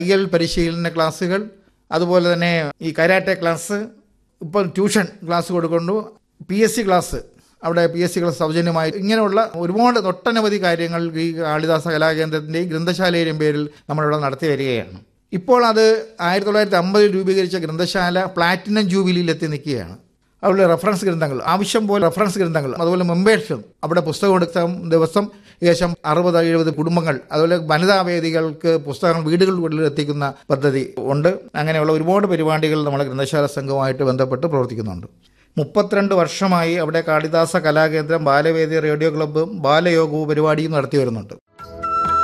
തയ്യൽ പരിശീലന ക്ലാസ്സുകൾ അതുപോലെ തന്നെ ഈ കരാട്ടെ ക്ലാസ് ഇപ്പോൾ ട്യൂഷൻ ക്ലാസ് കൊടുക്കുന്നു പി എസ് സി ക്ലാസ് അവിടെ പി എസ് സി ക്ലാസ് സൗജന്യമായി ഇങ്ങനെയുള്ള ഒരുപാട് ഒട്ടനവധി കാര്യങ്ങൾ ഈ കാളിദാസ കലാകേന്ദ്രത്തിൻ്റെയും ഗ്രന്ഥശാലയുടെയും പേരിൽ നമ്മളിവിടെ നടത്തി വരികയാണ് ഇപ്പോൾ അത് ആയിരത്തി തൊള്ളായിരത്തി അമ്പതിൽ രൂപീകരിച്ച ഗ്രന്ഥശാല പ്ലാറ്റിനം ജൂബിലിയിൽ എത്തി നിൽക്കുകയാണ് അതുപോലെ റെഫറൻസ് ഗ്രന്ഥങ്ങൾ ആവശ്യം പോലെ റെഫറൻസ് ഗ്രന്ഥങ്ങൾ അതുപോലെ മെമ്പേഴ്സും അവിടെ പുസ്തകം എടുത്ത ദിവസം ഏകദേശം അറുപത് എഴുപത് കുടുംബങ്ങൾ അതുപോലെ വനിതാ വേദികൾക്ക് പുസ്തകങ്ങൾ വീടുകളിൽ എത്തിക്കുന്ന പദ്ധതി ഉണ്ട് അങ്ങനെയുള്ള ഒരുപാട് പരിപാടികൾ നമ്മുടെ ഗ്രന്ഥശാല സംഘവുമായിട്ട് ബന്ധപ്പെട്ട് പ്രവർത്തിക്കുന്നുണ്ട് മുപ്പത്തിരണ്ട് വർഷമായി അവിടെ കാളിദാസ കലാകേന്ദ്രം ബാലവേദി റേഡിയോ ക്ലബ്ബും ബാലയോഗവും പരിപാടിയും നടത്തി വരുന്നുണ്ട്